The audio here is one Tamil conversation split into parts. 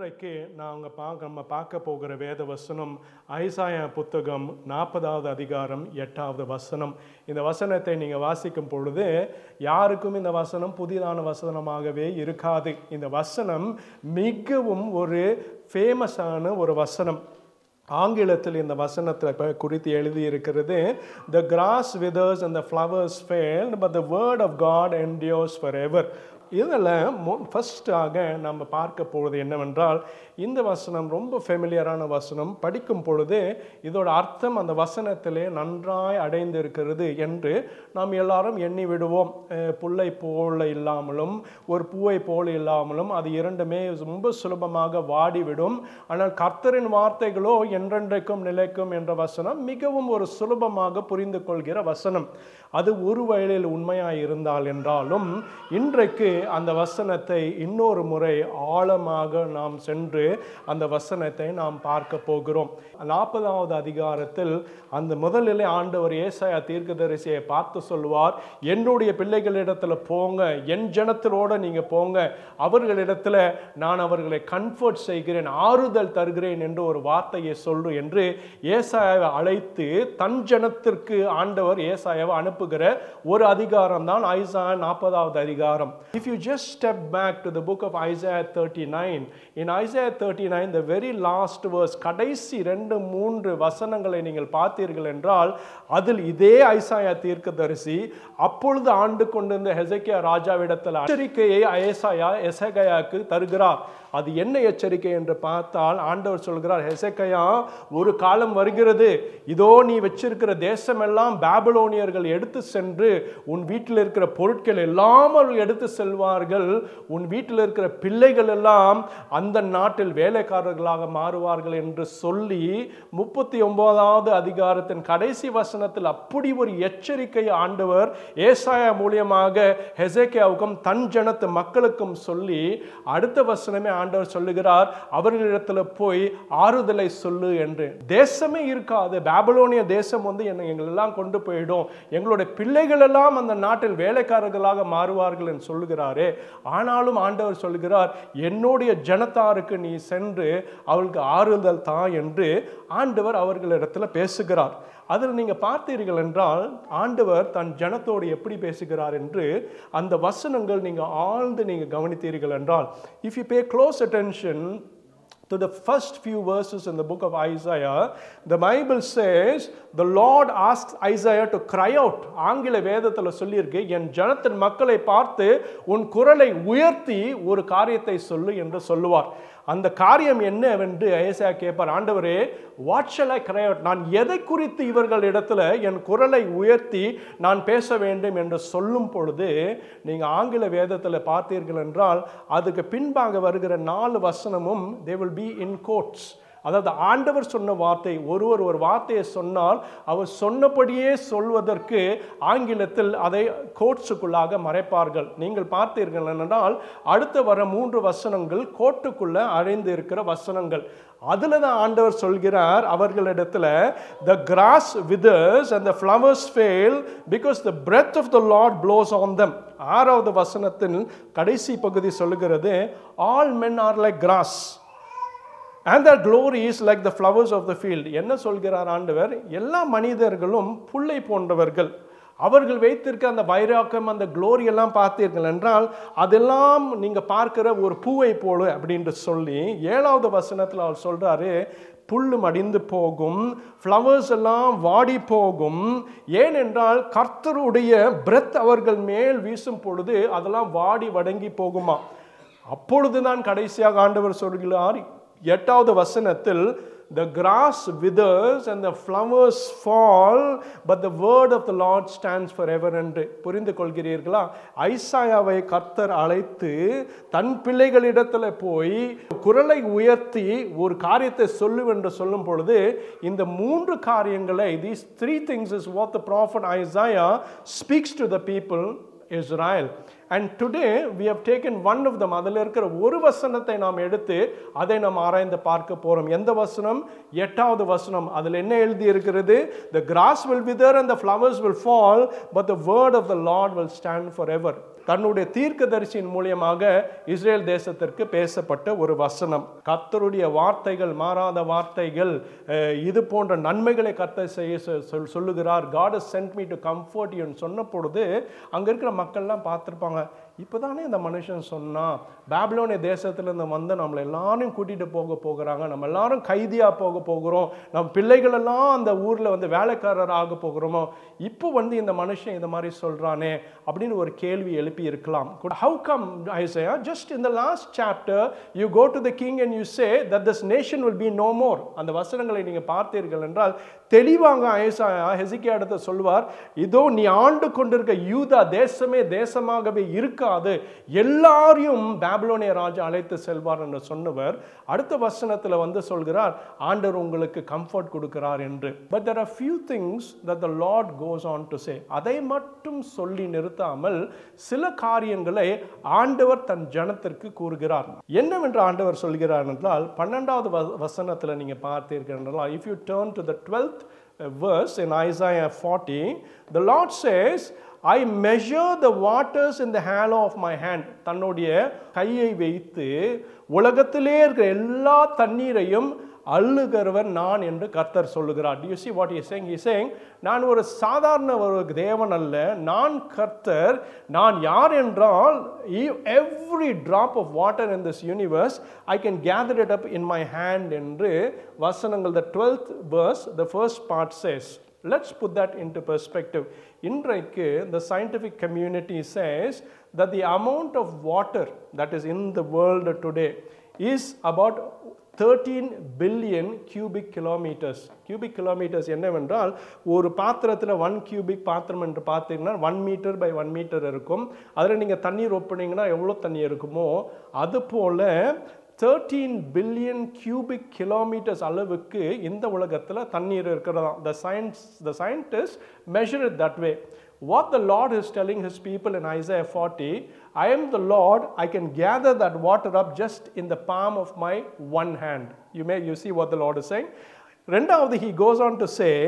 இன்றைக்கு நாங்கள் பார்க்க நம்ம பார்க்க போகிற வேத வசனம் ஐசாயா புத்தகம் நாற்பதாவது அதிகாரம் எட்டாவது வசனம் இந்த வசனத்தை நீங்கள் வாசிக்கும் பொழுது யாருக்கும் இந்த வசனம் புதிதான வசனமாகவே இருக்காது இந்த வசனம் மிகவும் ஒரு ஃபேமஸான ஒரு வசனம் ஆங்கிலத்தில் இந்த வசனத்தில் குறித்து எழுதியிருக்கிறது the grass withers and the flowers fall but the word of God endures for ever இதில் ஃபஸ்ட்டாக நம்ம பார்க்க போவது என்னவென்றால் இந்த வசனம் ரொம்ப ஃபெமிலியரான வசனம் படிக்கும் பொழுது இதோட அர்த்தம் அந்த வசனத்திலே நன்றாய் அடைந்திருக்கிறது என்று நாம் எல்லாரும் எண்ணி விடுவோம் அஹ் புல்லை போல இல்லாமலும் ஒரு பூவை போல இல்லாமலும் அது இரண்டுமே ரொம்ப சுலபமாக வாடிவிடும் ஆனால் கர்த்தரின் வார்த்தைகளோ என்றென்றைக்கும் நிலைக்கும் என்ற வசனம் மிகவும் ஒரு சுலபமாக புரிந்து கொள்கிற வசனம் அது ஒரு வயலில் உண்மையாய் இருந்தால் என்றாலும் இன்றைக்கு அந்த வசனத்தை இன்னொரு முறை ஆழமாக நாம் சென்று அந்த வசனத்தை நாம் பார்க்க போகிறோம் நாற்பதாவது அதிகாரத்தில் அந்த முதலிலே ஆண்டவர் ஏசாயா தீர்க்கதரிசியை பார்த்து சொல்வார் என்னுடைய பிள்ளைகளிடத்துல போங்க என் ஜனத்திலோட நீங்க போங்க அவர்களிடத்துல நான் அவர்களை கம்ஃபர்ட் செய்கிறேன் ஆறுதல் தருகிறேன் என்று ஒரு வார்த்தையை சொல்லு என்று ஏசாயாவை அழைத்து தன் ஜனத்திற்கு ஆண்டவர் ஏசாயாவை அனுப்புகிற ஒரு அதிகாரம் தான் ஐசா நாற்பதாவது அதிகாரம் if you just step back to the book of Isaiah thirty nine in Isaiah thirty nine the very last verse கடைசி ரெண்டு மூன்று வசனங்களை நீங்கள் பார்த்தீர்கள் என்றால் அதில் இதே ஐசாயா தீர்க்கதரிசி அப்பொழுது ஆண்டு கொண்டிருந்த ஹெசக்கியா ராஜாவிடத்தில் எச்சரிக்கையை ஐசாயா எசகையாக்கு தருகிறார் அது என்ன எச்சரிக்கை என்று பார்த்தால் ஆண்டவர் சொல்கிறார் ஹெசக்கையா ஒரு காலம் வருகிறது இதோ நீ வச்சிருக்கிற தேசமெல்லாம் பாபிலோனியர்கள் எடுத்து சென்று உன் வீட்டில் இருக்கிற பொருட்கள் எல்லாம் அவர்கள் எடுத்து செல்வார்கள் உன் வீட்டில் இருக்கிற பிள்ளைகள் எல்லாம் அந்த நாட்டில் வேலைக்காரர்களாக மாறுவார்கள் என்று சொல்லி முப்பத்தி ஒன்பதாவது அதிகாரத்தின் கடைசி வசனத்தில் அப்படி ஒரு எச்சரிக்கை ஆண்டவர் ஏசாயா மூலியமாக ஹெசேக்கியாவுக்கும் தன் ஜனத்து மக்களுக்கும் சொல்லி அடுத்த வசனமே ஆண்டவர் சொல்லுகிறார் அவர்களிடத்துல போய் ஆறுதலை சொல்லு என்று தேசமே இருக்காது பாபிலோனிய தேசம் வந்து என்னை எங்களெல்லாம் கொண்டு போயிடும் எங்களுடைய பிள்ளைகள் எல்லாம் அந்த நாட்டில் வேலைக்காரர்களாக மாறுவார்கள் என்று சொல்லுகிறாரே ஆனாலும் ஆண்டவர் சொல்லுகிறார் என்னுடைய ஜனத்தாருக்கு நீ சென்று அவளுக்கு ஆறுதல் தா என்று ஆண்டவர் அவர்களிடத்துல பேசுகிறார் அதில் நீங்கள் பார்த்தீர்கள் என்றால் ஆண்டவர் தன் ஜனத்தோடு எப்படி பேசுகிறார் என்று அந்த வசனங்கள் நீங்கள் ஆழ்ந்து நீங்கள் கவனித்தீர்கள் என்றால் if you pay close attention to the first few verses in the book of Isaiah, the Bible says, the Lord asks Isaiah to cry out. ஆங்கில வேதத்தில் சொல்லியிருக்கு என் ஜனத்தின் மக்களை பார்த்து உன் குரலை உயர்த்தி ஒரு காரியத்தை சொல்லு என்று சொல்லுவார் அந்த காரியம் என்னவென்று ஐசா கேட்பார் ஆண்டவரே what shall I cry out நான் எதை குறித்து இவர்கள் இடத்துல என் குரலை உயர்த்தி நான் பேச வேண்டும் என்று சொல்லும் பொழுது நீங்கள் ஆங்கில வேதத்தில் பார்த்தீர்கள் என்றால் அதுக்கு பின்பாக வருகிற நாலு வசனமும் they will be in quotes அதாவது ஆண்டவர் சொன்ன வார்த்தை ஒருவர் ஒரு வார்த்தையை சொன்னால் அவர் சொன்னபடியே சொல்வதற்கு ஆங்கிலத்தில் அதை கோட்ஸுக்குள்ளாக மறைப்பார்கள் நீங்கள் பார்த்தீர்கள் என்றால் அடுத்த வர மூன்று வசனங்கள் கோட்டுக்குள்ள அடைந்து இருக்கிற வசனங்கள் அதில் தான் ஆண்டவர் சொல்கிறார் அவர்களிடத்துல the grass withers and the flowers fail because the breath of the Lord blows on them ஆறாவது வசனத்தின் கடைசி பகுதி சொல்லுகிறது all men are like grass and that glory is like the flowers of the field என்ன சொல்கிறார் ஆண்டவர் எல்லா மனிதர்களும் புல்லை போன்றவர்கள் அவர்கள் வைத்திருக்க அந்த வைராக்கம் அந்த க்ளோரி எல்லாம் பார்த்தீர்கள் என்றால் அதெல்லாம் நீங்கள் பார்க்கிற ஒரு பூவை போல அப்படின்ட்டு சொல்லி ஏழாவது வசனத்தில் அவர் சொல்கிறாரு புல்லு மடிந்து போகும் ஃப்ளவர்ஸ் எல்லாம் வாடி போகும் ஏனென்றால் கர்த்தருடைய பிரெத் அவர்கள் மேல் வீசும் பொழுது அதெல்லாம் வாடி வடங்கி போகுமா அப்பொழுதுதான் கடைசியாக ஆண்டவர் சொல்கிறார் எட்டாவது வசனத்தில் the grass withers and the flowers fall but the word of the Lord stands for ever என்று புரிந்து கொள்கிறீர்களா ஐசாயாவை கர்த்தர் அழைத்து தன் பிள்ளைகளிடத்தில் போய் குரலை உயர்த்தி ஒரு காரியத்தை சொல்லுவென்று சொல்லும் பொழுது இந்த மூன்று காரியங்களை these three things is what the prophet Isaiah speaks to the people Israel and today we have taken one of them அதில் இருக்கிற ஒரு வசனத்தை நாம் எடுத்து அதை நாம் ஆராய்ந்து பார்க்க போகிறோம் எந்த வசனம் எட்டாவது வசனம் அதில் என்ன எழுதி இருக்கிறது the grass will wither and the flowers will fall but the word of the Lord will stand for ever தன்னுடைய தீர்க்கதரிசியின் மூலியமாக இஸ்ரேல் தேசத்திற்கு பேசப்பட்ட ஒரு வசனம் கர்த்தருடைய வார்த்தைகள் மாறாத வார்த்தைகள் அஹ், இது போன்ற நன்மைகளை கர்த்தர் செய்ய சொ- சொல்- சொல்லுகிறார் God sent me to comfort யூன்னு சொன்ன பொழுது அங்க இருக்கிற மக்கள்லாம் பார்த்துருப்பாங்க இப்போதானே இந்த மனுஷன் சொன்னான் பாபிலோனிய தேசத்திலிருந்து வந்து நம்மளை எல்லாரும் கூட்டிட்டு போக போகிறாங்க நம்ம எல்லாரும் கைதியா போக போகிறோம் நம்ம பிள்ளைகள் எல்லாம் அந்த ஊர்ல வந்து வேலைக்காரர் ஆக போகிறோமோ இப்போ வந்து இந்த மனுஷன் இந்த மாதிரி சொல்றானே அப்படின்னு ஒரு கேள்வி எழுப்பி இருக்கலாம் how come Isaiah just in the last chapter you go to the king and you say that this nation will be no more அந்த வசனங்களை நீங்க பார்த்தீர்கள் என்றால் தெளிவாங்க ஐசாயா ஹெசிக்கியா இடத்த சொல்வார் இதோ நீ ஆண்டு கொண்டிருக்க யூதா தேசமே தேசமாகவே இருக்காது எல்லாரையும் பாபிலோனிய ராஜா அழைத்து செல்வார் என்று சொன்னவர் அடுத்த வசனத்துல வந்து சொல்கிறார் ஆண்டவர் உங்களுக்கு கம்ஃபர்ட் கொடுக்கிறார் என்று but there are few things that the lord goes on to say அதை மட்டும் சொல்லி நிறுத்தாமல் சில காரியங்களை ஆண்டவர் தன் ஜனத்திற்கு கூறுகிறார் என்னவென்று ஆண்டவர் சொல்கிறார் என்றால் பன்னெண்டாவது வ- வசனத்துல நீங்க பார்த்தீர்கள் என்றால் if you turn to the 12th verse in Isaiah 40 the lord says I measure the waters in the hollow of my hand தன்னுடைய கையை வைத்து உலகத்திலே இருக்கிற எல்லா தண்ணீரையும் அள்ளுகிறவர் நான் என்று கர்த்தர் சொல்லுகிறார் do you see what he is saying he is saying நான் ஒரு சாதாரண ஒரு தேவன் அல்ல நான் கர்த்தர் நான் யார் என்றால் e- every drop of water in this universe I can gather it up in my hand என்று வசனங்கள் the 12th verse the first part says Let's put that into perspective. இன்றைக்கு the scientific community says that the amount of water that is in the world today is about 13 billion cubic kilometers cubic kilometers என்னவென்றால் ஒரு பாத்திரத்தில் ஒன் cubic பாத்திரம் என்று பார்த்தீங்கன்னா one metre by one metre இருக்கும் அதில் நீங்கள் தண்ணீர் ஒப்புனீங்கன்னா எவ்வளோ தண்ணி இருக்குமோ அது போல தேர்ட்டீன் பில்லியன் கியூபிக் கிலோமீட்டர்ஸ் அளவுக்கு இந்த உலகத்தில் தண்ணீர் இருக்கிறதா the science the scientist measure it that way what the Lord is telling his people in Isaiah forty I am the Lord I can gather that water up just in the palm of my one hand you may you see what the Lord is saying ரெண்டாவது he goes on to say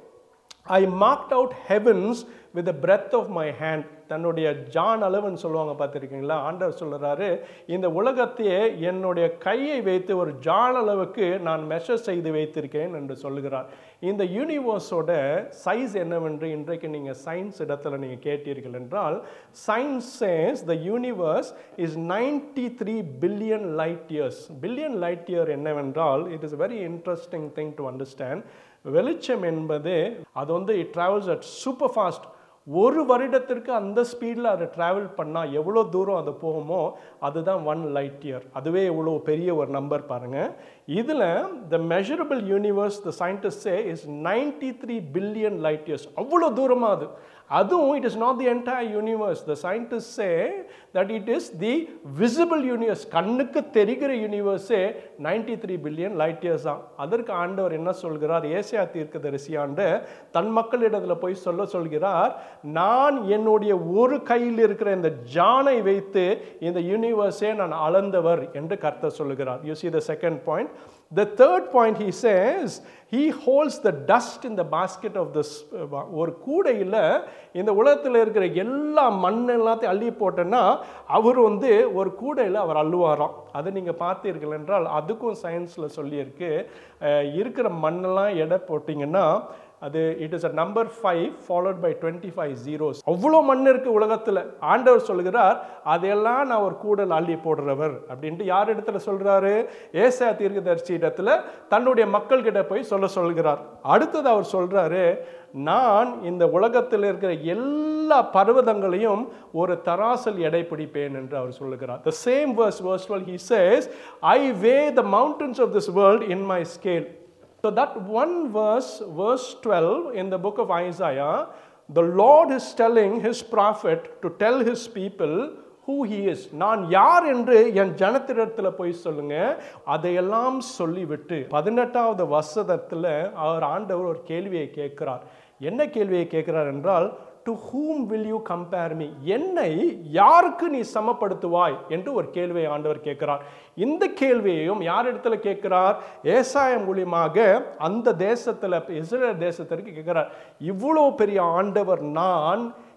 I marked out heavens with breath of my hand தன்னுடைய ஜான் அளவுன்னு சொல்லுவாங்க பார்த்துருக்கீங்களா ஆண்டவர் சொல்லுறாரு இந்த உலகத்தையே என்னுடைய கையை வைத்து ஒரு ஜான் அளவுக்கு நான் மெஷர் செய்து வைத்திருக்கேன் என்று சொல்லுகிறார் இந்த யூனிவர்ஸோட சைஸ் என்னவென்று இன்றைக்கு நீங்கள் சயின்ஸ் இடத்துல நீங்கள் கேட்டீர்கள் என்றால் science says the universe is ninety three billion light years billion light year என்னவென்றால் it is very interesting thing to understand வெளிச்சம் என்பது அது வந்து it travels at super fast ஒரு வருடத்திற்கு அந்த ஸ்பீடில் அதை ட்ராவல் பண்ணால் எவ்வளோ தூரம் அது போகுமோ அதுதான் ஒன் லைட் இயர் அதுவே எவ்வளோ பெரிய ஒரு நம்பர் பாருங்கள் இதில் the measurable universe the scientist say is ninety three billion light years அவ்வளோ தூரமாக அது அதுவும் it is not the entire universe the scientist say that it is the visible universe கண்ணுக்கு தெரிகிற யூனிவர்ஸே ninety three billion light years தான் அதற்கு ஆண்டவர் என்ன சொல்கிறார் ஏசியா தீர்க்கதரிசி ஆண்டு தன் மக்களிடத்தில் போய் சொல்ல சொல்கிறார் நான் என்னுடைய ஒரு கையில் இருக்கிற இந்த ஜானை வைத்து இந்த யூனிவர்ஸே நான் அளந்தவர் என்று கர்த்தர் சொல்லுகிறார் you see the second point the third point he says he holds the dust in the basket of this uh, ஒரு கூடையில் இந்த உலகத்தில் இருக்கிற எல்லா மண் எல்லாத்தையும் அள்ளி போட்டேன்னா அவர் வந்து ஒரு கூடையில் அவர் அள்ளுவாராம் அது நீங்கள் பார்த்தீர்கள் என்றால் அதுக்கும் சயின்ஸில் சொல்லியிருக்கு அஹ், இருக்கிற மண்ணெல்லாம் எடை போட்டிங்கன்னா அது it is a number five followed by twenty five zeros அவ்வளோ மண் இருக்கு உலகத்தில் ஆண்டவர் சொல்கிறார் அதையெல்லாம் நான் ஒரு கூடல் அள்ளி போடுறவர் அப்படின்ட்டு யார் இடத்துல சொல்றாரு ஏசா தீர்க்கதரிசி இடத்துல தன்னுடைய மக்கள் கிட்ட போய் சொல்ல சொல்கிறார் அடுத்தது அவர் சொல்றாரு நான் இந்த உலகத்தில் இருக்கிற எல்லா பர்வதங்களையும் ஒரு தராசல் எடை பிடிப்பேன் என்று அவர் சொல்லுகிறார் the same verse verse 12 he says i weigh the mountains of this world in my scale so that one verse, verse 12 in the book of Isaiah, the Lord is telling his prophet to tell his people who he is. நான் யார் என்று என் ஜனத்திடத்தில் போய் சொல்லுங்க அதையெல்லாம் சொல்லிவிட்டு பதினெட்டாவது வசனத்தில் அவர் ஆண்டவர் ஒரு கேள்வியை கேட்கிறார் என்ன கேள்வியை கேட்கிறார் என்றால் to whom will you compare me என்னை யாருக்கு நீ சமப்படுத்துவாய் என்று ஒரு கேள்வியை ஆண்டவர் கேட்கிறார் இந்த கேள்வியையும் யார் இடத்துல கேட்கிறார் ஏசாயம் மூலியமாக அந்த தேசத்துல இஸ்ரேல் தேசத்திற்கு கேட்கிறார் இவ்வளோ பெரிய ஆண்டவர் நான்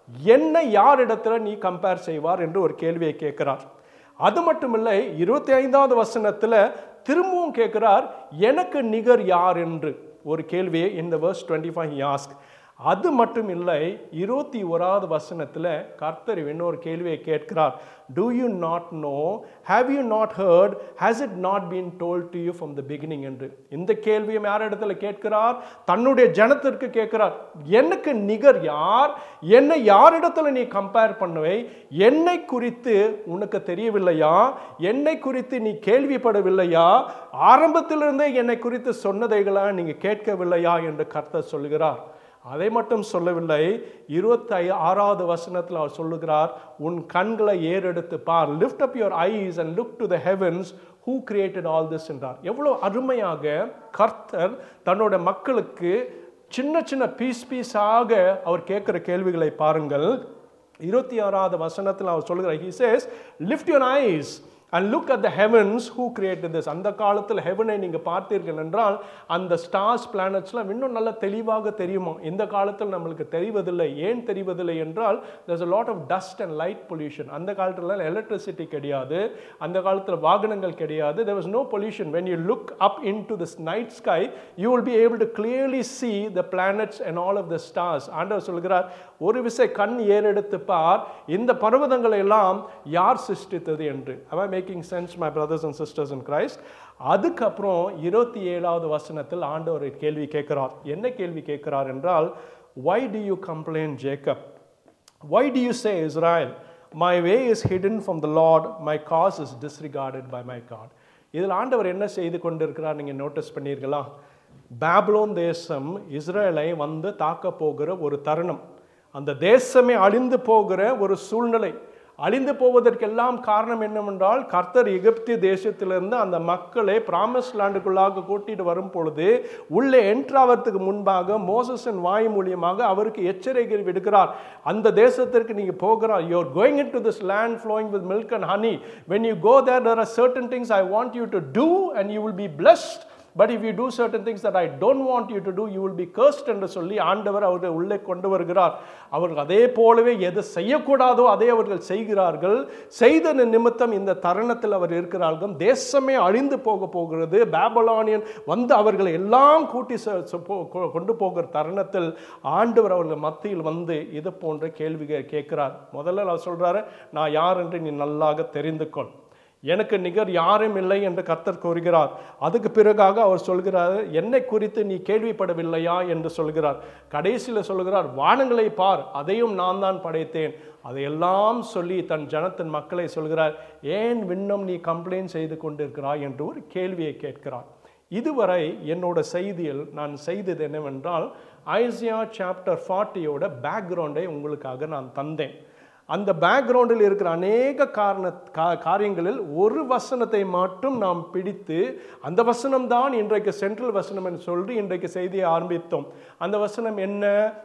என்னை யாரிடத்துல நீ கம்பேர் செய்வார் என்று ஒரு கேள்வியை கேட்கிறார் அது மட்டுமில்லை இருபத்தி ஐந்தாவது வசனத்துல திரும்பவும் கேட்கிறார் எனக்கு நிகர் யார் என்று ஒரு கேள்வியை இந்த verse டுவெண்ட்டி ஃபைவ் ஆஸ்க் அது மட்டும் இல்லை இருபத்தி ஓராவது வசனத்தில் கர்த்தர் இன்னொரு கேள்வியை கேட்கிறார் do you not know have you not heard has it not been told to you from the beginning என்று இந்த கேள்வியும் யார் இடத்துல கேட்கிறார் தன்னுடைய ஜனத்திற்கு கேட்கிறார் எனக்கு நிகர் யார் என்னை யாரிடத்துல நீ கம்பேர் பண்ணுவை என்னை குறித்து உனக்கு தெரியவில்லையா என்னை குறித்து நீ கேள்விப்படவில்லையா ஆரம்பத்திலிருந்தே என்னை குறித்து சொன்னதைகளா நீங்க கேட்கவில்லையா என்று கர்த்தர் சொல்கிறார் அதை மட்டும் சொல்லவில்லை இருபத்தி ஆறாவது வசனத்தில் அவர் சொல்லுகிறார் உன் கண்களை ஏறெடுத்து பார் lift up your eyes and look to the heavens who created all this என்றார் எவ்வளோ அருமையாக கர்த்தர் தன்னோட மக்களுக்கு சின்ன சின்ன பீஸ் பீஸாக அவர் கேட்குற கேள்விகளை பாருங்கள் இருபத்தி ஆறாவது வசனத்தில் அவர் சொல்லுகிறார் he says lift your eyes and look at the heavens who created this அந்த காலத்தில் ஹெவனை நீங்கள் பார்த்தீர்கள் என்றால் அந்த ஸ்டார்ஸ் பிளானட்ஸ்லாம் இன்னும் நல்லா தெளிவாக தெரியுமா இந்த காலத்தில் நம்மளுக்கு தெரிவதில்லை ஏன் தெரிவதில்லை என்றால் there's a lot of dust and light pollution அந்த காலத்தில் எலக்ட்ரிசிட்டி கிடையாது அந்த காலத்தில் வாகனங்கள் கிடையாது there was no pollution when you look up into this night sky you will be able to clearly see the planets and all of the stars ஆண்டவர் சொல்கிறார் ஒரு விசை கண் ஏறெடுத்து பார் இந்த பர்வதங்களை எல்லாம் யார் சிருஷ்டித்தது என்று am I making sense my brothers and sisters in Christ அதுக்கப்புறம் இருபத்தி ஏழாவது வசனத்தில் ஆண்டவர் ஒரு கேள்வி கேட்கிறார் என்ன கேள்வி கேட்கிறார் என்றால் why do you complain Jacob why do you say Israel my way is hidden from the Lord my cause is disregarded by my God இதில் ஆண்டவர் என்ன செய்து கொண்டிருக்கிறார் நீங்கள் நோட்டீஸ் பண்ணீர்களா பாபிலோன் தேசம் இஸ்ரேலை வந்து தாக்க போகிற ஒரு தருணம் அந்த தேசமே அழிந்து போகிற ஒரு சூழ்நிலை அழிந்து போவதற்கெல்லாம் காரணம் என்னவென்றால் கர்த்தர் எகிப்திய தேசத்திலிருந்து அந்த மக்களை பிராமிஸ் லேண்டுக்குள்ளாக கூட்டிட்டு வரும் பொழுது உள்ளே என்ட்ராவதுக்கு முன்பாக மோசஸின் வாய் மூலியமாக அவருக்கு எச்சரிக்கை விடுக்கிறார் அந்த தேசத்திற்கு நீங்க போகிறார் you are going in to this land flowing with milk and honey when you go there there are certain things I want you to do and you will be blessed but if you do certain things that I don't want you to do you will be cursed என்று சொல்லி ஆண்டவர் அவர்கள் உள்ளே கொண்டு வருகிறார் அவர்கள் அதே போலவே எது செய்யக்கூடாதோ அதை அவர்கள் செய்கிறார்கள் செய்த நிமித்தம் இந்த தருணத்தில் அவர் இருக்கிறார்கள் தேசமே அழிந்து போக போகிறது பேபலானியன் வந்து அவர்களை எல்லாம் கூட்டி ச- ச- போ- கொ- கொண்டு போகிற தருணத்தில் ஆண்டவர் அவர்கள் மத்தியில் வந்து இது போன்ற கேள்விகள் கேட்கிறார் முதல்ல அவர் சொல்றாரு நான் யார் என்று நீ நல்லாக தெரிந்து கொள் எனக்கு நிகர் யாரும் இல்லை என்று கர்த்தர் கூறுகிறார் அதுக்கு பிறகாக அவர் சொல்கிறார் என்னை குறித்து நீ கேள்விப்படவில்லையா என்று சொல்கிறார் கடைசியில் சொல்கிறார் வானங்களை பார் அதையும் நான் தான் படைத்தேன் அதையெல்லாம் சொல்லி தன் ஜனத்தின் மக்களை சொல்கிறார் ஏன் விண்ணம் நீ கம்ப்ளைண்ட் செய்து கொண்டிருக்கிறாய் என்று ஒரு கேள்வியை கேட்கிறார் இதுவரை என்னோட செய்தியில் நான் செய்தது என்னவென்றால் ஐசியா சாப்டர் ஃபார்ட்டியோட பேக்ரவுண்டை உங்களுக்காக நான் தந்தேன் அந்த பேக்ரவுண்டில் இருக்கிற அநேக காரண கா- காரியங்களில் ஒரு வசனத்தை மட்டும் நாம் பிடித்து அந்த வசனம் தான் இன்றைக்கு சென்ட்ரல் வசனம் என்று சொல்லி இன்றைக்கு செய்தியை ஆரம்பித்தோம் அந்த வசனம் என்ன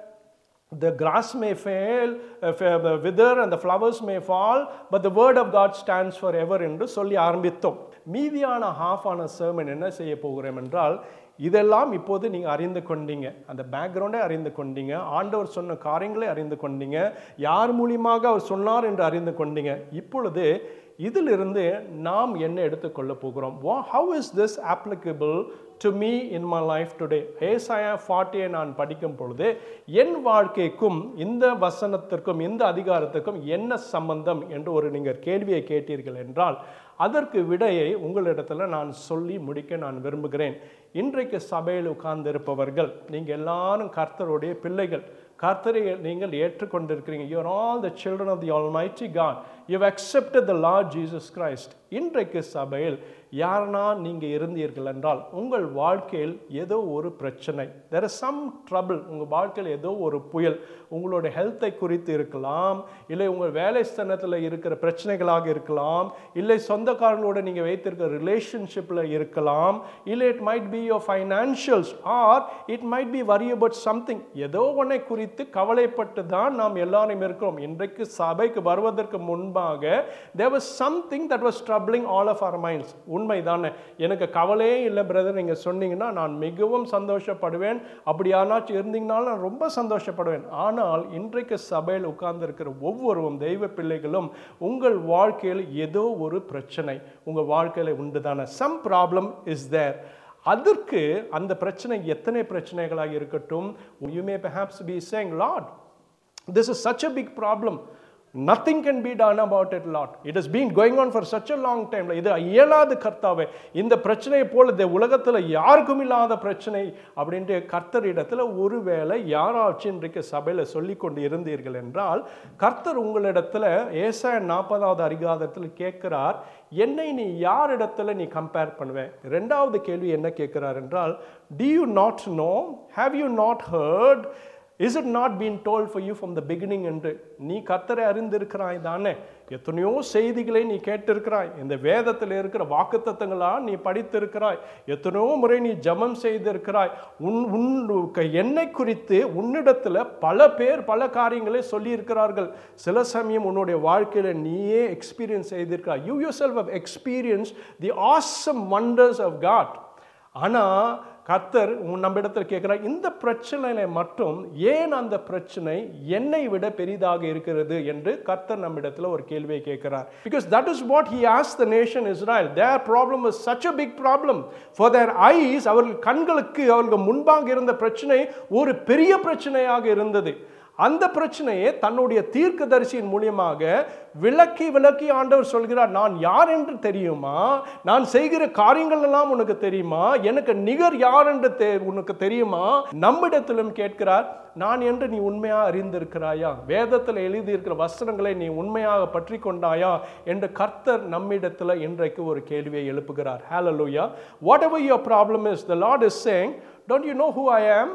The grass may fail, uh, fa- uh, wither and the flowers may fall, but the word of God stands forever என்று சொல்லி ஆரம்பித்தோம் மீதியான half ஆன sermon என்ன செய்ய போகிறோம் என்றால் இதெல்லாம் இப்போது நீங்கள் அறிந்து கொண்டீங்க அந்த பேக்ரவுண்டை அறிந்து கொண்டீங்க ஆண்டவர் சொன்ன காரியங்களை அறிந்து கொண்டீங்க யார் மூலியமாக அவர் சொன்னார் என்று அறிந்து கொண்டீங்க இப்பொழுது இதிலிருந்து நாம் என்ன எடுத்துக்கொள்ள போகிறோம் how is this applicable to me in my life today ஏசாயா ஃபார்ட்டியை நான் படிக்கும் பொழுது என் வாழ்க்கைக்கும் இந்த வசனத்திற்கும் இந்த அதிகாரத்திற்கும் என்ன சம்பந்தம் என்று ஒரு நீங்கள் கேள்வியை கேட்டீர்கள் என்றால் அதற்கு விடையை உங்களிடத்தில் நான் சொல்லி முடிக்க நான் விரும்புகிறேன் இன்றைக்கு சபையில் உட்கார்ந்திருப்பவர்கள் நீங்கள் எல்லாரும் கர்த்தருடைய பிள்ளைகள் கர்த்தரை நீங்கள் ஏற்றுக்கொண்டிருக்கிறீங்க you are all the children of the almighty God you accepted the Lord Jesus Christ இன்றைக்கு சபையில் யாருனா நீங்கள் இருந்தீர்கள் என்றால் உங்கள் வாழ்க்கையில் ஏதோ ஒரு பிரச்சனை தெர் இஸ் சம் ட்ரபிள் உங்கள் வாழ்க்கையில் ஏதோ ஒரு புயல் உங்களோட ஹெல்த்தை குறித்து இருக்கலாம் இல்லை உங்கள் வேலை ஸ்தானத்தில் இருக்கிற பிரச்சனைகளாக இருக்கலாம் இல்லை சொந்தக்காரங்களோட நீங்கள் வைத்திருக்கிற ரிலேஷன்ஷிப்பில் இருக்கலாம் இல்லை it might be your financials or it might be worry about something ஏதோ ஒன்றை குறித்து கவலைப்பட்டு தான் நாம் எல்லாரும் இருக்கிறோம் இன்றைக்கு சபைக்கு வருவதற்கு முன்பாக முன்பாக there was something that was troubling all of our minds உண்மைதானே எனக்கு கவலையே இல்லை பிரதர் நீங்கள் சொன்னீங்கன்னா நான் மிகவும் சந்தோஷப்படுவேன் அப்படியானாச்சும் இருந்தீங்கனாலும் நான் ரொம்ப சந்தோஷப்படுவேன் ஆனால் இன்றைக்கு சபையில் உட்கார்ந்திருக்கிற ஒவ்வொருவரும் தெய்வ பிள்ளைகளும் உங்கள் வாழ்க்கையில் ஏதோ ஒரு பிரச்சனை உங்கள் வாழ்க்கையில் உண்டு தானே சம் ப்ராப்ளம் இஸ் தேர் அதற்கு அந்த பிரச்சனை எத்தனை பிரச்சனைகளாக இருக்கட்டும் you may perhaps be saying Lord this is such a big problem nothing can be done about it lord it has been going on for such a long time இது இயலாது கர்த்தாவே இந்த பிரச்சனையை போல இந்த உலகத்தில் யாருக்கும் இல்லாத பிரச்சனை அப்படின்ட்டு கர்த்தரிடத்துல ஒருவேளை யாராச்சும் இன்றைக்கு சபையில் சொல்லி கொண்டு இருந்தீர்கள் என்றால் கர்த்தர் உங்களிடத்துல ஏசாய நாற்பதாவது அதிகாரத்தில் கேட்கிறார் என்னை நீ யாரிடத்துல நீ கம்பேர் பண்ணுவேன் ரெண்டாவது கேள்வி என்ன கேட்கிறார் என்றால் do you not know have you not heard is it not been told for you from the beginning என்று நீ கத்தரை அறிந்திருக்கிறாய் தானே எத்தனையோ செய்திகளை நீ கேட்டிருக்கிறாய் இந்த வேதத்தில் இருக்கிற வாக்குத்தத்தங்களா நீ படித்திருக்கிறாய் எத்தனையோ முறை நீ ஜெபம் செய்திருக்கிறாய் உன் உன் என்னை குறித்து உன்னிடத்தில் பல பேர் பல காரியங்களை சொல்லியிருக்கிறார்கள் சில சமயம் உன்னுடைய வாழ்க்கையில் நீயே எக்ஸ்பீரியன்ஸ் செய்திருக்கிறாய் you yourself have experience the awesome wonders of God ஆனால் கர்த்தர் உன் நம்ம இடத்துல கேட்குறார் இந்த பிரச்சனையில மட்டும் ஏன் அந்த பிரச்சனை என்னை விட பெரிதாக இருக்கிறது என்று கர்த்தர் நம்ம இடத்துல ஒரு கேள்வியை கேட்கிறார் because that is what he ask the nation Israel their problem is such a big problem for their eyes அவர்கள் கண்களுக்கு அவர்கள் முன்பாக இருந்த பிரச்சனை ஒரு பெரிய பிரச்சனையாக இருந்தது அந்த பிரச்சனையை தன்னுடைய தீர்க்கதரிசியின் மூலியமாக விளக்கி விளக்கி ஆண்டவர் சொல்கிறார் நான் யார் என்று தெரியுமா நான் செய்கிற காரியங்கள் எல்லாம் உனக்கு தெரியுமா எனக்கு நிகர் யார் என்று தெ உனக்கு தெரியுமா நம்மிடத்திலும் கேட்கிறார் நான் என்று நீ உண்மையா அறிந்திருக்கிறாயா வேதத்தில் எழுதியிருக்கிற வசனங்களை நீ உண்மையாக பற்றி கொண்டாயா என்று கர்த்தர் நம்மிடத்தில் இன்றைக்கு ஒரு கேள்வியை எழுப்புகிறார் ஹalleluya whatever your problem is the lord is saying don't you know who i am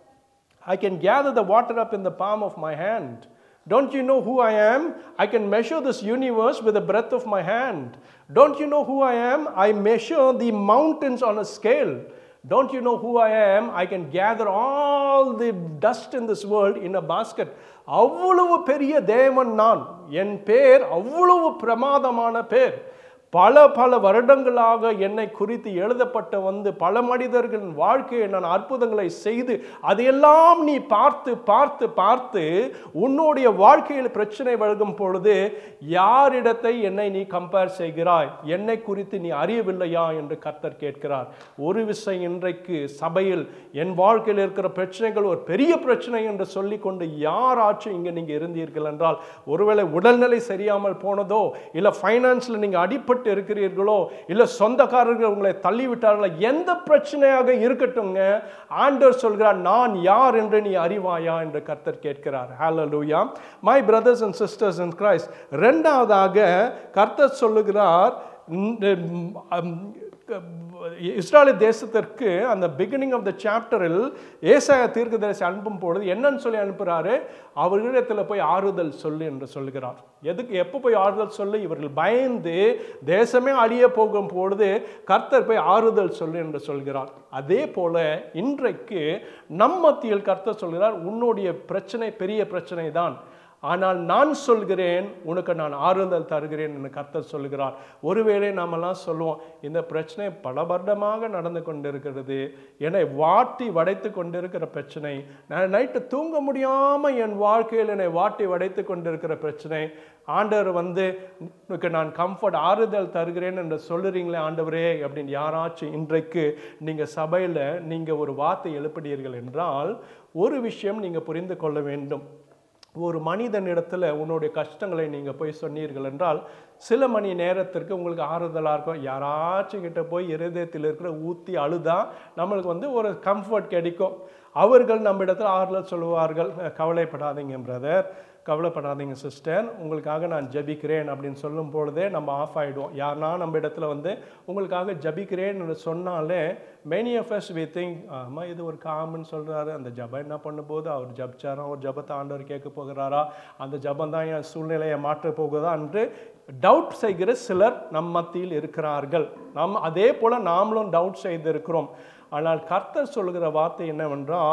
I can gather the water up in the palm of my hand. Don't you know who I am? I can measure this universe with the breadth of my hand. Don't you know who I am? I measure the mountains on a scale. Don't you know who I am? I can gather all the dust in this world in a basket. அவ்வளவு பெரிய தேவன் நான் என் பேர் அவ்வளவு பிரமாதமான பேர் பல பல வருடங்களாக என்னை குறித்து எழுதப்பட்ட வந்து பல மனிதர்களின் வாழ்க்கையை நான் அற்புதங்களை செய்து அதையெல்லாம் நீ பார்த்து பார்த்து பார்த்து உன்னுடைய வாழ்க்கையில் பிரச்சனை வழங்கும் பொழுது யாரிடத்தை என்னை நீ கம்பேர் செய்கிறாய் என்னை குறித்து நீ அறியவில்லையா என்று கர்த்தர் கேட்கிறார் ஒரு விஷயம் இன்றைக்கு சபையில் என் வாழ்க்கையில் இருக்கிற பிரச்சனைகள் ஒரு பெரிய பிரச்சனை என்று சொல்லிக்கொண்டு யாராச்சும் இங்கே நீங்கள் இருந்தீர்கள் என்றால் ஒருவேளை உடல்நிலை சரியாமல் போனதோ இல்லை ஃபைனான்ஸில் நீங்கள் அடிப்பட்டு இருக்கிறீர்களோ இல்லை சொந்தக்காரர்கள் உங்களை தள்ளிவிட்டார்களோ எந்த பிரச்சனையாக இருக்கட்டுங்க ஆண்டவர் சொல்கிறார் நான் யார் என்று நீ அறிவாயா என்று கர்த்தர் கேட்கிறார் hallelujah my brothers and sisters in Christ ரெண்டாவதாக கர்த்தர் சொல்லுகிறார் இந்த, ம், இஸ்ராயல் தேசத்திற்கு அந்த பிகினிங் ஆஃப் த சாப்டரில் ஏசாய தீர்க்கதரிசி அனுப்பும் பொழுது என்னன்னு சொல்லி அனுப்புகிறாரு அவர்களிடத்தில் போய் ஆறுதல் சொல்லு என்று சொல்லுகிறார் எதுக்கு எப்போ போய் ஆறுதல் சொல்லு இவர்கள் பயந்து தேசமே அழிய போகும் பொழுது கர்த்தர் போய் ஆறுதல் சொல்லு என்று சொல்கிறார் அதே போல இன்றைக்கு நம் மத்தியில் கர்த்தர் சொல்கிறார் உன்னுடைய பிரச்சனை பெரிய பிரச்சனை தான் ஆனால் நான் சொல்கிறேன் உனக்கு நான் ஆறுதல் தருகிறேன் என்று கர்த்தர் சொல்கிறார் ஒருவேளை நாமெல்லாம் சொல்லுவோம் இந்த பிரச்சனை பல வருடமாக நடந்து கொண்டிருக்கிறது என்னை வாட்டி வடைத்து கொண்டிருக்கிற பிரச்சனை நான் நைட்டு தூங்க முடியாமல் என் வாழ்க்கையில் என்னை வாட்டி வடைத்து கொண்டிருக்கிற பிரச்சனை ஆண்டவர் வந்து உனக்கு நான் கம்ஃபர்ட் ஆறுதல் தருகிறேன் என்று சொல்லுறீங்களே ஆண்டவரே அப்படின்னு யாராச்சும் இன்றைக்கு நீங்கள் சபையில் நீங்கள் ஒரு வார்த்தை எழுப்பினீர்கள் என்றால் ஒரு விஷயம் நீங்கள் புரிந்து கொள்ள வேண்டும் ஒரு மனிதனிடத்தில் உன்னுடைய கஷ்டங்களை நீங்கள் போய் சொன்னீர்கள் என்றால் சில மணி நேரத்திற்கு உங்களுக்கு ஆறுதலாக இருக்கும் யாராச்சும் கிட்ட போய் இருதயத்தில் இருக்கிற ஊற்றி அழுதா நம்மளுக்கு வந்து ஒரு கம்ஃபர்ட் கிடைக்கும் அவர்கள் நம்ம இடத்துல ஆறுதல் சொல்லுவார்கள் கவலைப்படாதீங்க பிரதர் கவலைப்படாதீங்க சிஸ்டர் உங்களுக்காக நான் ஜபிக்கிறேன் அப்படின்னு சொல்லும் பொழுதே நம்ம ஆஃப் ஆகிடுவோம் யாருனா நம்ம இடத்துல வந்து உங்களுக்காக ஜபிக்கிறேன் என்று சொன்னாலே many of us we think ஆமாம் இது ஒரு காமன் சொல்கிறாரு அந்த ஜபம் என்ன பண்ணும்போது அவர் ஜபிச்சாரா ஒரு ஜபத்தை ஆண்டவர் கேட்க போகிறாரா அந்த ஜபம் தான் என் சூழ்நிலையை மாற்ற போகுதா என்று டவுட் செய்கிற சிலர் நம் மத்தியில் இருக்கிறார்கள் நம் அதே போல் நாமளும் டவுட் செய்திருக்கிறோம் ஆனால் கர்த்தர் சொல்கிற வார்த்தை என்னவென்றால்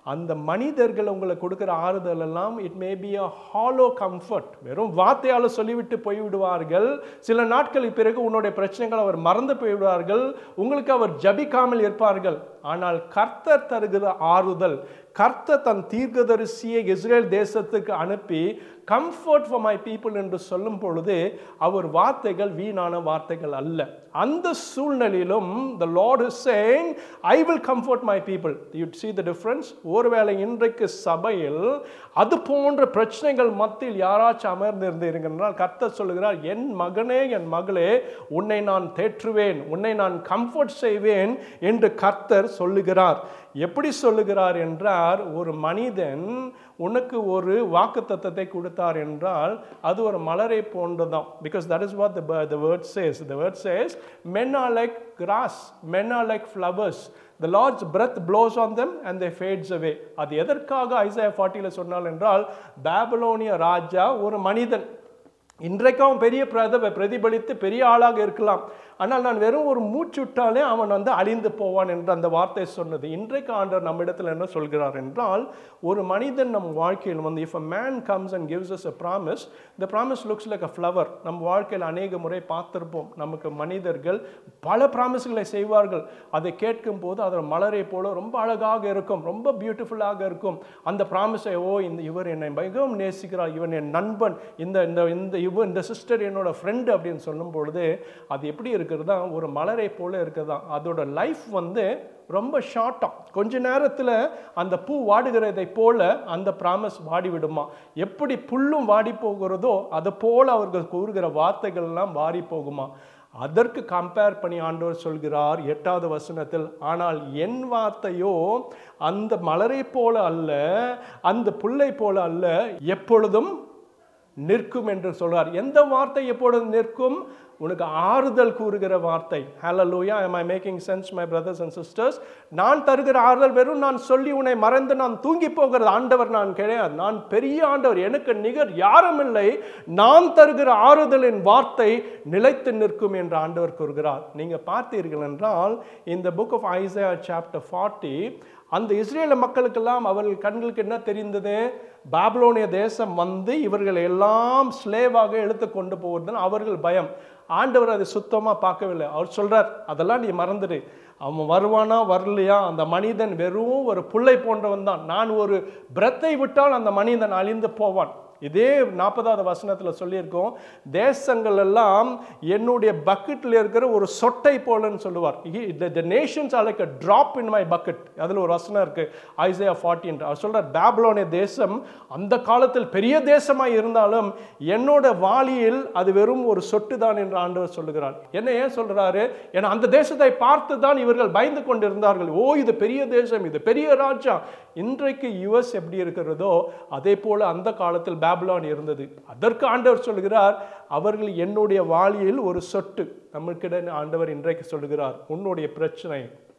அந்த மனிதர்கள் உங்களுக்கு கொடுக்குற ஆறுதல் எல்லாம் it may be a hollow comfort வெறும் வார்த்தையால் சொல்லிவிட்டு போய்விடுவார்கள் சில நாட்களுக்கு பிறகு உன்னுடைய பிரச்சனைகள் அவர் மறந்து போய்விடுவார்கள் உங்களுக்கு அவர் ஜபிக்காமல் இருப்பார்கள் ஆனால் கர்த்தர் தருகிற ஆறுதல் கர்த்தர் தன் தீர்க்கதரிசியை இஸ்ரேல் தேசத்துக்கு அனுப்பி கம்ஃபர்ட் ஃபார் மை பீப்புள் என்று சொல்லும் பொழுது அவர் வார்த்தைகள் வீணான வார்த்தைகள் அல்ல அந்த சூழ்நிலையிலும் the Lord is saying I will comfort my people you see the difference ஒருவேளை இன்றைக்கு சபையில் அது போன்ற பிரச்சனைகள் மத்தியில் யாராச்சும் அமர்ந்திருந்தீர்கள் கர்த்தர் சொல்லுகிறார் என் மகனே என் மகளே உன்னை நான் தேற்றுவேன் உன்னை நான் கம்ஃபர்ட் செய்வேன் என்று கர்த்தர் சொல்லுகிறார் எப்படி சொல்லுகிறார் என்றார் ஒரு மனிதன் உனக்கு ஒரு வாக்கு தத்தத்தை கொடுத்தார் என்றால் அது ஒரு மலரை போன்றதான் because that is what the word says the word says men are like grass men are like flowers the Lord's breath blows on them and they fades away அது எதற்காக ஐசாயா ஃபார்ட்டியில் சொன்னால் என்றால் பேபலோனிய ராஜா ஒரு மனிதன் இன்றைக்கு அவன் பெரிய பிரத பிரதிபலித்து பெரிய ஆளாக இருக்கலாம் ஆனால் நான் வெறும் ஒரு மூச்சுட்டாலே அவன் வந்து அழிந்து போவான் என்று அந்த வார்த்தை சொன்னது இன்றைக்கு ஆண்டவர் நம்மிடத்தில் என்ன சொல்கிறார் என்றால் ஒரு மனிதன் நம் வாழ்க்கையில் வந்து if a man comes and gives us a promise the promise looks like a flower நம் வாழ்க்கையில் அநேக முறை பார்த்திருப்போம் நமக்கு மனிதர்கள் பல ப்ராமிஸ்களை செய்வார்கள் அதை கேட்கும் போது அதில் மலரை போல ரொம்ப அழகாக இருக்கும் ரொம்ப பியூட்டிஃபுல்லாக இருக்கும் அந்த ப்ராமிஸை ஓ இந்த இவர் என்னை மிகவும் நேசிக்கிறார் இவன் என் நண்பன் இந்த இந்த இந்த இவ இந்த சிஸ்டர் என்னோட ஃப்ரெண்டு அப்படின்னு சொல்லும் பொழுது அது எப்படி இருக்கிறதா ஒரு மலரை போல இருக்கிறதா அதோட லைஃப் வந்து ரொம்ப ஷார்ட்டாக கொஞ்ச நேரத்தில் அந்த பூ வாடுகிறதை போல அந்த ப்ராமிஸ் வாடி விடுமா எப்படி புல்லும் வாடி போகிறதோ அது போல அவர்கள் கூறுகிற வார்த்தைகள் எல்லாம் வாடி போகுமா அதற்கு கம்பேர் பண்ணி ஆண்டவர் சொல்கிறார் எட்டாவது வசனத்தில் ஆனால் என் வார்த்தையோ அந்த மலரை போல அல்ல அந்த புல்லை போல அல்ல எப்பொழுதும் நிற்கும் என்று சொல்றார் எந்த வார்த்தை எப்பொழுது நிற்கும் உனக்கு ஆறுதல் கூறுகிற வார்த்தை ஹalleluya am i making sense my brothers and sisters நான் தருகிற ஆறுதல் வெறும் நான் சொல்லி உன்னை மறந்து நான் தூங்கி போகிறது ஆண்டவர் நான் கிடையாது நான் பெரிய ஆண்டவர் எனக்கு நிகர் யாரும் இல்லை நான் தருகிற ஆறுதலின் வார்த்தை நிலைத்து நிற்கும் என்று ஆண்டவர் கூறுகிறார் நீங்க பார்த்தீர்கள் என்றால் இந்த book of Isaiah chapter forty அந்த இஸ்ரேல மக்களுக்கெல்லாம் அவர்கள் கண்களுக்கு என்ன தெரிந்தது பாபிலோனிய தேசம் வந்து இவர்கள் எல்லாம் ஸ்லேவாக இழுத்து கொண்டு போவதுன்னு அவர்கள் பயம் ஆண்டவர் அதை சுத்தமாக பார்க்கவில்லை அவர் சொல்றார் அதெல்லாம் நீ மறந்துடு அவன் வருவானா வரலையா அந்த மனிதன் வெறும் ஒரு புல்லை போன்றவன் தான் நான் ஒரு பிரத்தை விட்டால் அந்த மனிதன் அழிந்து போவான் இதே நாற்பதாவது வசனத்தில் சொல்லியிருக்கோம் தேசங்கள் எல்லாம் என்னுடைய பக்கெட்டில் இருக்கிற ஒரு சொட்டை போலன்னு சொல்லுவார் the nations are like a drop in my bucket அதில் ஒரு வசனம் இருக்கு ஐசையா ஃபார்ட்டின் அவர் சொல்கிறார் பேப்லோனிய தேசம் அந்த காலத்தில் பெரிய தேசமாக இருந்தாலும் என்னோட வாளியில் அது வெறும் ஒரு சொட்டு தான் என்று ஆண்டவர் சொல்லுகிறார் என்ன ஏன் சொல்கிறாரு ஏன்னா அந்த தேசத்தை பார்த்து தான் இவர்கள் பயந்து கொண்டு இருந்தார்கள் ஓ இது பெரிய தேசம் இது பெரிய ராஜா இன்றைக்கு யுஎஸ் எப்படி இருக்கிறதோ அதே போல அந்த காலத்தில் பேபிலான் இருந்தது அதற்கு ஆண்டவர் சொல்கிறார் அவர்கள் என்னுடைய வாளியில் ஒரு சொட்டு நம்மளுக்கிட ஆண்டவர் இன்றைக்கு சொல்கிறார் உன்னுடைய பிரச்சனை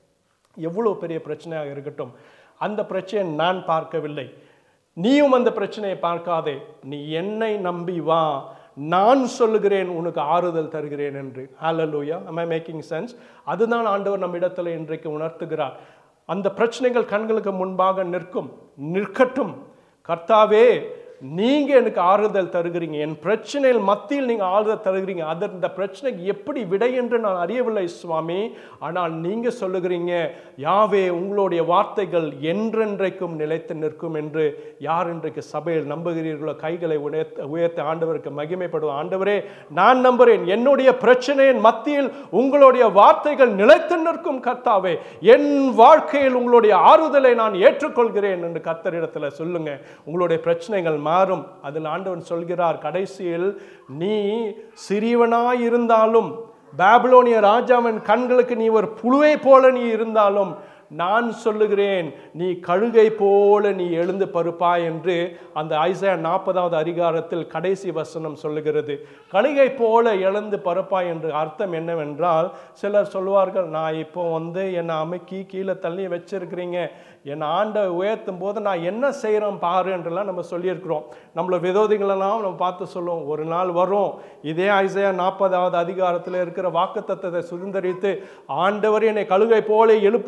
எவ்வளோ பெரிய பிரச்சனையாக இருக்கட்டும் அந்த பிரச்சனையை நான் பார்க்கவில்லை நீயும் அந்த பிரச்சனையை பார்க்காதே நீ என்னை நம்பி வா நான் சொல்லுகிறேன் உனக்கு ஆறுதல் தருகிறேன் என்று hallelujah am i making sense அதுதான் ஆண்டவர் நம்மிடத்தில் இன்றைக்கு உணர்த்துகிறார் அந்த பிரச்சனைகள் கண்களுக்கு முன்பாக நிற்கும் நிற்கட்டும் கர்த்தாவே நீங்க எனக்கு ஆறுதல் தருகிறீங்க என் பிரச்சனையில் மத்தியில் நீங்க ஆறுதல் தருகிறீங்க அது இந்த பிரச்சனைக்கு எப்படி விடை என்று நான் அறியவில்லை சுவாமி ஆனால் நீங்க சொல்லுகிறீங்க யாவே உங்களுடைய வார்த்தைகள் என்றென்றைக்கும் நிலைத்து நிற்கும் என்று யார் இன்றைக்கு சபையில் நம்புகிறீர்களோ கைகளை உயர்த்த உயர்த்த ஆண்டவருக்கு மகிமைப்படுவோம் ஆண்டவரே நான் நம்புறேன் என்னுடைய பிரச்சனையின் மத்தியில் உங்களுடைய வார்த்தைகள் நிலைத்து நிற்கும் கர்த்தாவே என் வாழ்க்கையில் உங்களுடைய ஆறுதலை நான் ஏற்றுக்கொள்கிறேன் என்று கர்த்தரிடத்துல சொல்லுங்க உங்களுடைய பிரச்சனைகள் மாறும் அதில் ஆண்டவன் சொல்கிறார் கடைசியில் நீ சிறியவனாய் இருந்தாலும் பாபிலோனிய ராஜாவின் கண்களுக்கு நீ ஒரு புழுவை போல நீ இருந்தாலும் நான் சொல்லுகிறேன் நீ கழுகை போல நீ எழுந்து பருப்பாய் என்று அந்த ஐசா நாற்பதாவது அதிகாரத்தில் கடைசி வசனம் சொல்லுகிறது கழுகை போல எழுந்து பருப்பாய் என்று அர்த்தம் என்னவென்றால் சிலர் சொல்வார்கள் நான் இப்போ வந்து என்னை அமுக்கி கீழே தள்ளி வச்சிருக்கிறீங்க என் ஆண்டை உயர்த்தும் போது நான் என்ன செய்கிறேன் பாரு என்றெல்லாம் நம்ம சொல்லியிருக்கிறோம் நம்மள விரோதிகளெல்லாம் நம்ம பார்த்து சொல்லுவோம் ஒரு நாள் வரும் இதே ஐசையா நாற்பதாவது அதிகாரத்தில் இருக்கிற வாக்குத்தத்தத்தை சுதந்திரித்து ஆண்டவர் என்னை கழுகை போல எழுப்புவார்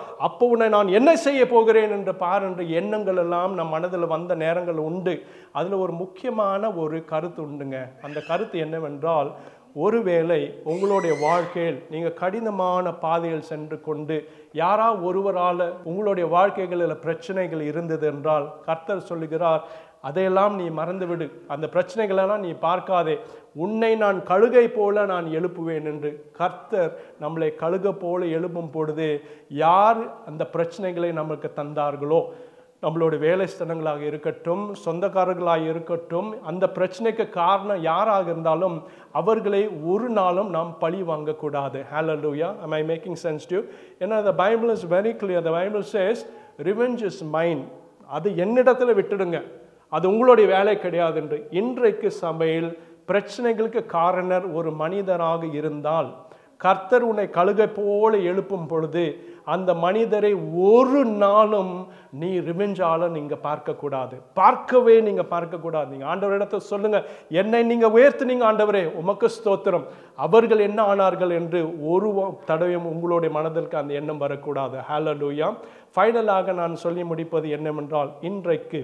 அப்போ உன்னை நான் என்ன செய்ய போகிறேன் என்று பார் என்ற எண்ணங்கள் எல்லாம் நம் மனதில் வந்த நேரங்கள் உண்டு அதில் ஒரு முக்கியமான ஒரு கருத்து உண்டுங்க அந்த கருத்து என்னவென்றால் ஒருவேளை உங்களுடைய வாழ்க்கையில் நீங்கள் கடினமான பாதையில் சென்று கொண்டு யாரா ஒருவரால் உங்களுடைய வாழ்க்கைகளில் பிரச்சனைகள் இருந்தது என்றால் கர்த்தர் சொல்லுகிறார் அதையெல்லாம் நீ மறந்துவிடு அந்த பிரச்சனைகளெல்லாம் நீ பார்க்காதே உன்னை நான் கழுகை போல நான் எழுப்புவேன் என்று கர்த்தர் நம்மளை கழுகை போல எழுப்பும் பொழுது யார் அந்த பிரச்சனைகளை நமக்கு தந்தார்களோ நம்மளுடைய வேலை ஸ்தலங்களாக இருக்கட்டும் சொந்தக்காரர்களாக இருக்கட்டும் அந்த பிரச்சனைக்கு காரணம் யாராக இருந்தாலும் அவர்களை ஒரு நாளும் நாம் பழி வாங்கக்கூடாது ஹalleluya am i making sense to you ஏன்னா the bible is very clear the bible says revenge is mine அது என்னிடத்துல விட்டுடுங்க அது உங்களுடைய வேலை கிடையாது என்று இன்றைக்கு சபையில் பிரச்சனைகளுக்கு காரணர் ஒரு மனிதராக இருந்தால் கர்த்தர் உன்னை கழுகை போல எழுப்பும் பொழுது அந்த மனிதரை ஒரு நாளும் நீ ரிவெஞ்சால நீங்க பார்க்கக்கூடாது பார்க்கவே நீங்க பார்க்கக்கூடாது நீங்க ஆண்டவரிடத்தை சொல்லுங்க என்னை நீங்க உயர்த்துனீங்க ஆண்டவரே உமக்கு ஸ்தோத்திரம் அவர்கள் என்ன ஆனார்கள் என்று ஒரு தடவையும் உங்களுடைய மனதிற்கு அந்த எண்ணம் வரக்கூடாது ஹalleluya ஃபைனலாக நான் சொல்லி முடிப்பது என்னவென்றால் இன்றைக்கு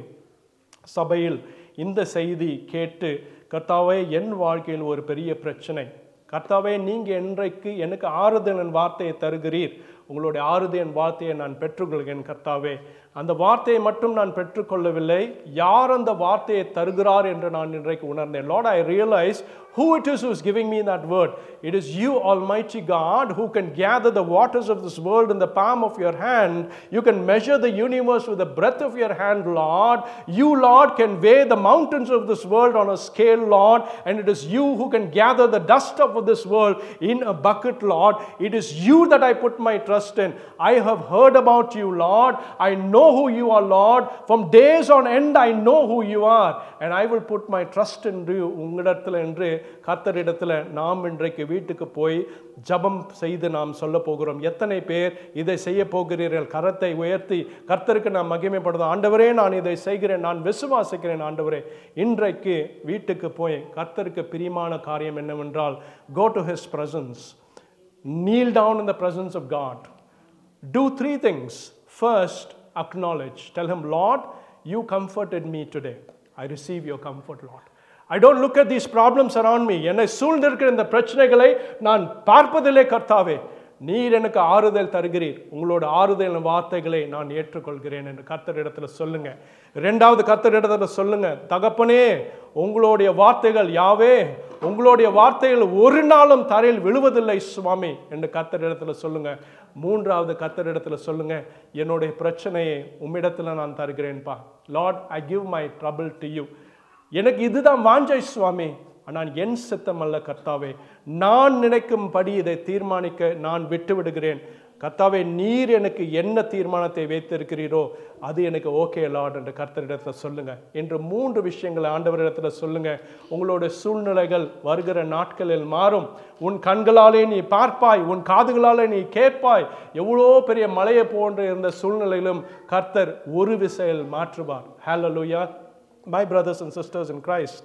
சபையில் இந்த செய்தி கேட்டு கர்த்தாவே என் வாழ்க்கையில் ஒரு பெரிய பிரச்சனை கர்த்தாவே நீங்கள் இன்றைக்கு எனக்கு ஆறுதலின் வார்த்தையை தருகிறீர் உங்களுடைய ஆறுதலின் வார்த்தையை நான் பெற்றுக்கொள்கிறேன் கர்த்தாவே அந்த வார்த்தையை மட்டும் நான் பெற்றுக்கொள்ளவில்லை யார் அந்த வார்த்தையை தருகிறார் என்று நான் இன்றைக்கு உணர்ந்தேன் Lord I realise who it is who is giving me that word. It is you, Almighty God, who can gather the waters of this world in the palm of your hand. You can measure the universe with the breadth of your hand, Lord. You, Lord, can weigh the mountains of this world on a scale, Lord. And it is you who can gather the dust of this world in a bucket, Lord. It is you that I put my trust in. I have heard about you, Lord. I know who you are, Lord. From days on end, I know who you are. And I will put my trust in you, உங்களிடத்தில் என்று கர்த்தரிடத்தில் நாம் இன்றைக்கு வீட்டுக்கு போய் ஜபம் செய்து நாம் சொல்ல போகிறோம் எத்தனை பேர் இதை செய்ய போகிறீர்கள் கரத்தை உயர்த்தி கர்த்தருக்கு நான் மகிமைப்படுது ஆண்டவரே நான் இதை செய்கிறேன் நான் விசுவாசிக்கிறேன் ஆண்டவரே இன்றைக்கு வீட்டுக்கு போய் கர்த்தருக்கு பிரியமான காரியம் என்னவென்றால் go to his presence kneel down in the presence of God. Do three things. First, acknowledge. Tell Him, Lord, you comforted me today. I receive your comfort, Lord. I don't look at these problems around me. என்னை சூழ்ந்திருக்கிற இந்த பிரச்சனைகளை நான் பார்ப்பதில்லை கர்த்தாவே நீர் எனக்கு ஆறுதல் தருகிறீர் உங்களோட ஆறுதல் வார்த்தைகளை நான் ஏற்றுக்கொள்கிறேன் என்று கர்த்தரிடத்துல சொல்லுங்க ரெண்டாவது கர்த்தரிடத்துல சொல்லுங்க தகப்பனே உங்களுடைய வார்த்தைகள் யாவே உங்களுடைய வார்த்தைகள் ஒரு நாளும் தரையில் விழுவதில்லை சுவாமி என்று கர்த்தரிடத்துல சொல்லுங்க மூன்றாவது கர்த்தரிடத்துல சொல்லுங்க என்னுடைய பிரச்சனையை உம்மிடத்துல நான் தருகிறேன்ப்பா Lord I give my trouble to you எனக்கு இதுதான் வாஞ்சை சுவாமி ஆனால் என் சித்தம் அல்ல கர்த்தாவே நான் நினைக்கும்படி இதை தீர்மானிக்க நான் விட்டு விடுகிறேன் கர்த்தாவே நீர் எனக்கு என்ன தீர்மானத்தை வைத்திருக்கிறீரோ அது எனக்கு ஓகே லார்ட் என்று கர்த்தரிடத்தில் சொல்லுங்க என்று மூன்று விஷயங்களை ஆண்டவரிடத்தில் சொல்லுங்க உங்களோட சூழ்நிலைகள் வருகிற நாட்களில் மாறும் உன் கண்களாலே நீ பார்ப்பாய் உன் காதுகளாலே நீ கேட்பாய் எவ்வளோ பெரிய மலையை போன்று இருந்த சூழ்நிலையிலும் கர்த்தர் ஒரு விசையில் மாற்றுவார் hallelujah my brothers and sisters in Christ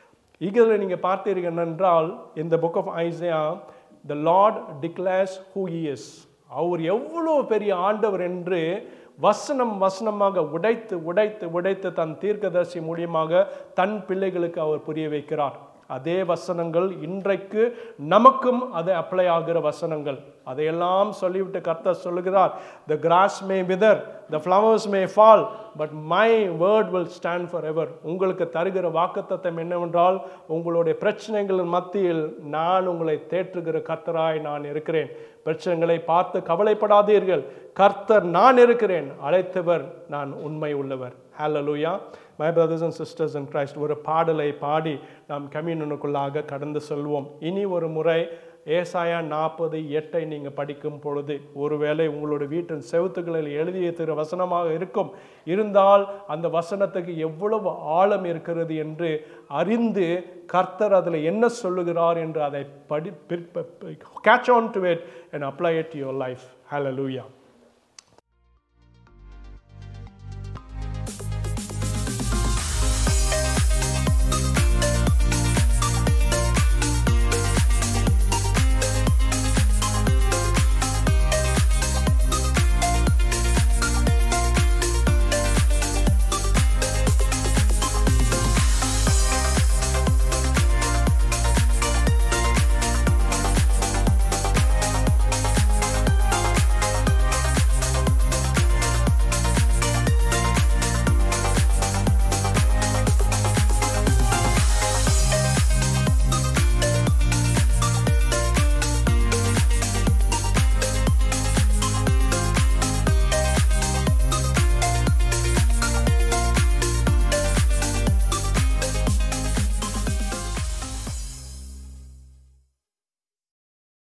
இதில் நீங்கள் பார்த்தீர்கள் என்றால் இந்த book of Isaiah the Lord declares who is அவர் எவ்வளோ பெரிய ஆண்டவர் என்று வசனம் வசனமாக உடைத்து உடைத்து உடைத்து தன் தீர்க்கதரிசி மூலியமாக தன் பிள்ளைகளுக்கு அவர் புரிய வைக்கிறார் அதே வசனங்கள் இன்றைக்கு நமக்கும் அது அப்ளை ஆகிற வசனங்கள் அதையெல்லாம் சொல்லிவிட்டு கர்த்தர் சொல்லுகிறார் the grass may wither the flowers may fall but my word will stand for ever உங்களுக்கு தருகிற வாக்குத்தத்தம் என்னவென்றால் உங்களுடைய பிரச்சனைகளின் மத்தியில் நான் உங்களை தேற்றுகிற கர்த்தராய் நான் இருக்கிறேன் பிரச்சனைகளை பார்த்து கவலைப்படாதீர்கள் கர்த்தர் நான் இருக்கிறேன் அழைத்தவர் நான் உண்மை உள்ளவர் hallelujah my brothers and sisters and Christ ஒரு பாடலை பாடி நாம் கம்யூனுக்குள்ளாக கடந்து செல்வோம் இனி ஒரு முறை ஏசாயா நாற்பது எட்டை நீங்கள் படிக்கும் பொழுது ஒருவேளை உங்களுடைய வீட்டின் செவுத்துகளில் எழுதிய திரு வசனமாக இருக்கும் இருந்தால் அந்த வசனத்துக்கு எவ்வளவு ஆழம் இருக்கிறது என்று அறிந்து கர்த்தர் அதில் என்ன சொல்லுகிறார் என்று அதை படி catch on to it and apply it your life hallelujah